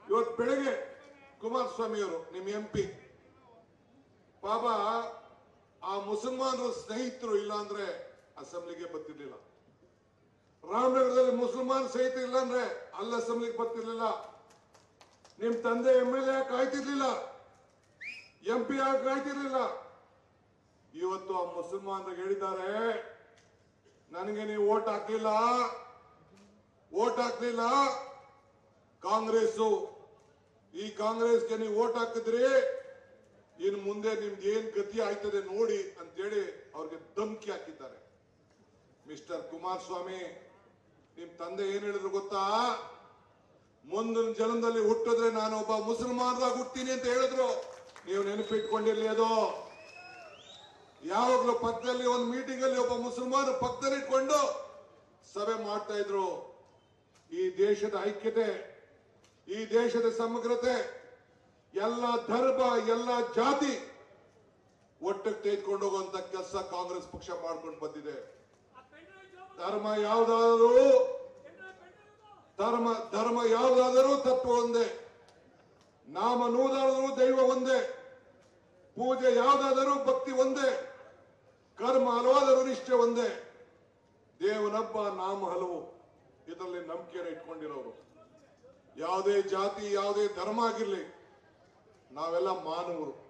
ಇವತ್ತು ಬೆಳಗ್ಗೆ ಕುಮಾರಸ್ವಾಮಿ ಅವರು ನಿಮ್ ಎಂ ಪಿ ಪಾಪ ಆ ಮುಸಲ್ಮಾನರ ಸ್ನೇಹಿತರು ಇಲ್ಲ ಅಂದ್ರೆ ಅಸೆಂಬ್ಲಿಗೆ ಬರ್ತಿರ್ಲಿಲ್ಲ ರಾಮನಗರದಲ್ಲಿ ಮುಸಲ್ಮಾನ್ ಸ್ನೇಹಿತರು ಇಲ್ಲ ಅಂದ್ರೆ ಅಲ್ಲಿ ಅಸೆಂಬ್ಲಿಗೆ ಬರ್ತಿರ್ಲಿಲ್ಲ ನಿಮ್ ತಂದೆ ಎಂ ಎಲ್ ಎ ಕಾಯ್ತಿರ್ಲಿಲ್ಲ ಎಂ ಪಿ ಯಾಕೆ ಕಾಯ್ತಿರ್ಲಿಲ್ಲ ಇವತ್ತು ಆ ಮುಸಲ್ಮಾನರಿಗೆ ಹೇಳಿದ್ದಾರೆ ನನಗೆ ನೀವು ಓಟ್ ಹಾಕ್ಲಿಲ್ಲ ಓಟ್ ಹಾಕ್ಲಿಲ್ಲ ಕಾಂಗ್ರೆಸ್ ಈ ಕಾಂಗ್ರೆಸ್ಗೆ ನೀವು ಓಟ್ ಹಾಕಿದ್ರಿ ಇನ್ನು ಮುಂದೆ ನಿಮ್ಗೆ ಏನ್ ಗತಿ ಆಯ್ತದೆ ನೋಡಿ ಅಂತೇಳಿ ಅವ್ರಿಗೆ ಧಮಕಿ ಹಾಕಿದ್ದಾರೆ ಮಿಸ್ಟರ್ ಕುಮಾರಸ್ವಾಮಿ ನಿಮ್ ತಂದೆ ಏನ್ ಹೇಳಿದ್ರು ಗೊತ್ತಾ ಮುಂದಿನ ಜನ್ಮದಲ್ಲಿ ಹುಟ್ಟಿದ್ರೆ ನಾನು ಒಬ್ಬ ಮುಸಲ್ಮಾನರಾಗಿ ಹುಟ್ತೀನಿ ಅಂತ ಹೇಳಿದ್ರು ನೀವು ನೆನಪಿಟ್ಕೊಂಡಿರ್ಲಿ ಅದು ಯಾವಾಗ್ಲೂ ಪಕ್ಕದಲ್ಲಿ ಒಂದು ಮೀಟಿಂಗ್ ಅಲ್ಲಿ ಒಬ್ಬ ಮುಸಲ್ಮಾನ ಪಕ್ಕದಲ್ಲಿ ಇಟ್ಕೊಂಡು ಸಭೆ ಮಾಡ್ತಾ ಇದ್ರು ಈ ದೇಶದ ಐಕ್ಯತೆ ಈ ದೇಶದ ಸಮಗ್ರತೆ ಎಲ್ಲ ಧರ್ಮ ಎಲ್ಲ ಜಾತಿ ಒಟ್ಟಿಗೆ ತೆಗೆದುಕೊಂಡು ಹೋಗುವಂತ ಕೆಲಸ ಕಾಂಗ್ರೆಸ್ ಪಕ್ಷ ಮಾಡ್ಕೊಂಡು ಬಂದಿದೆ ಧರ್ಮ ಯಾವ್ದಾದರೂ ಧರ್ಮ ಧರ್ಮ ಯಾವ್ದಾದರೂ ತತ್ವ ಒಂದೇ ನಾಮ ನೂದಾದರೂ ದೈವ ಒಂದೇ ಪೂಜೆ ಯಾವ್ದಾದರೂ ಭಕ್ತಿ ಒಂದೇ ಕರ್ಮ ಹಲವಾದರೂ ನಿಷ್ಠೆ ಒಂದೇ ದೇವನಬ್ಬ ನಾಮ ಹಲವು ಇದರಲ್ಲಿ ನಂಬಿಕೆಯನ್ನು ಇಟ್ಕೊಂಡಿರೋರು ಯಾವುದೇ ಜಾತಿ ಯಾವುದೇ ಧರ್ಮ ಆಗಿರ್ಲಿ ನಾವೆಲ್ಲ ಮಾನವರು